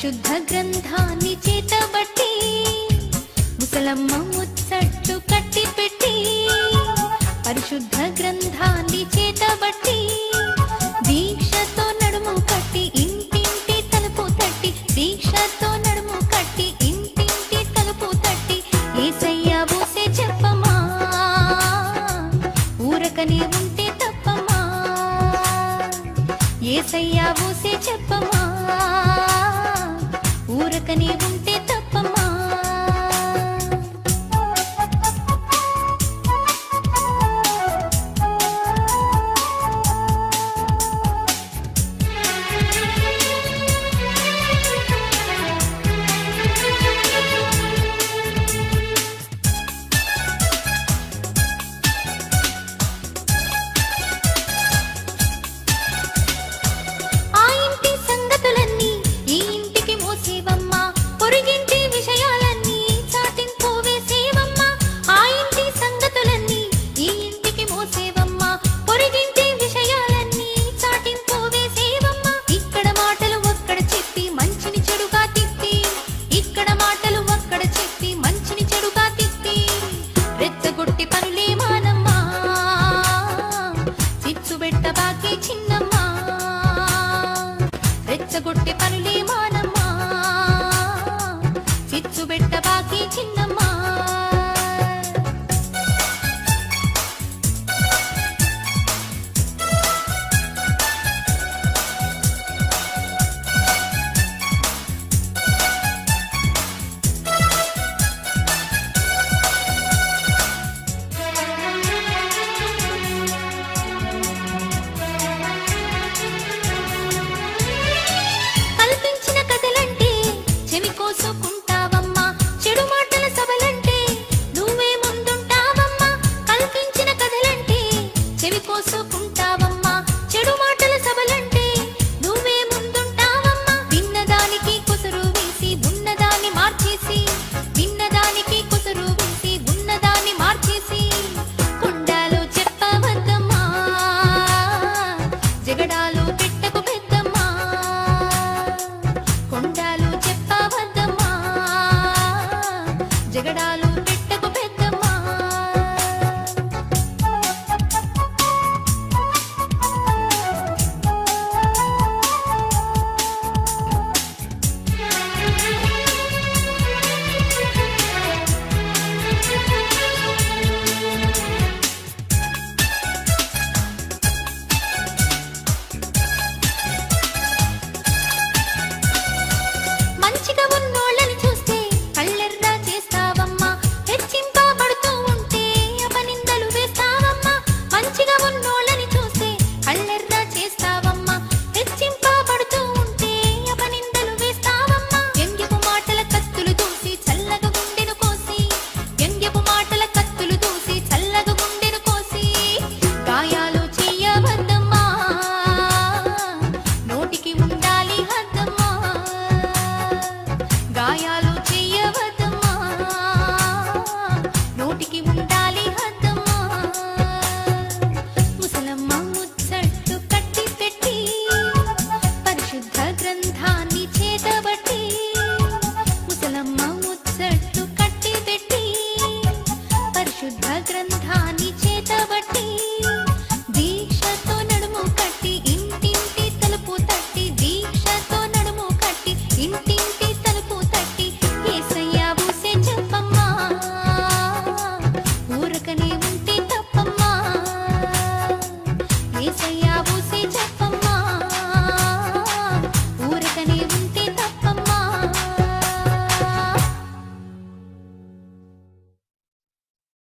పరిశుద్ధ గ్రంథాన్ని చేతబట్టి ముసలమ్మ ముచ్చట్టు కట్టి పెట్టి పరిశుద్ధ గ్రంథాన్ని చేతబట్టి దీక్షతో నడుము కట్టి ఇంటింటి తలుపు తట్టి దీక్షతో నడుము కట్టి ఇంటింటి తలుపు తట్టి ఏసయ్య ఊసే చెప్పమా ఊరకనే ఉంటే తప్పమా ఏసయ్య ఊసే చెప్పమా ఊరకనే ఉంటే తప్పమా ఆ ఇంటి సంగతులన్నీ ఈ ఇంటికి మోసేవమ్మా పొరుగింటి విషయాలన్నీ చాటింపు వేసేవమ్మా ఆ ఇంటి సంగతులన్నీ ఈ ఇంటికి మోసేవమ్మా పొరుగింటి విషయాలన్నీ చాటింపు వేసేవమ్మా ఇక్కడ మాటలు ఒక్కడ చెప్పి మంచిని చెడుగా తిప్పి ఇక్కడ మాటలు ఒక్కడ చెప్పి మంచిని చెడుగా తిప్పి రెచ్చగొట్టి పనులే మానమ్మా చిచ్చు పెట్ట బాకీ చిన్నమ్మా రెచ్చగొట్టి పనులే మానమ్మా చిచ్చు పెట్ట బాకీ చిన్నమ్మా కల్పించిన కథలంటే చెవి కోసుకుంటావమ్మా చెడు మాటల సభలంటే నువ్వే ముందుంటావమ్మా కల్పించిన కథలంటే చెవి కోసుకుంటావమ్మా చెడు మాటల సభలంటే నువ్వే ముందుంటావమ్మా విన్నదానికి కుసరు వేసి ఉన్నదాన్ని మార్చేసి విన్నదానికి కుసరు వేసి ఉన్నదాన్ని మార్చేసి కుండాలో చెప్పవద్దమ్మా జగడాలు పెట్టకు పెద్దమ్మా కొండాలు చెప్పవద్దమ్మా జగడాలు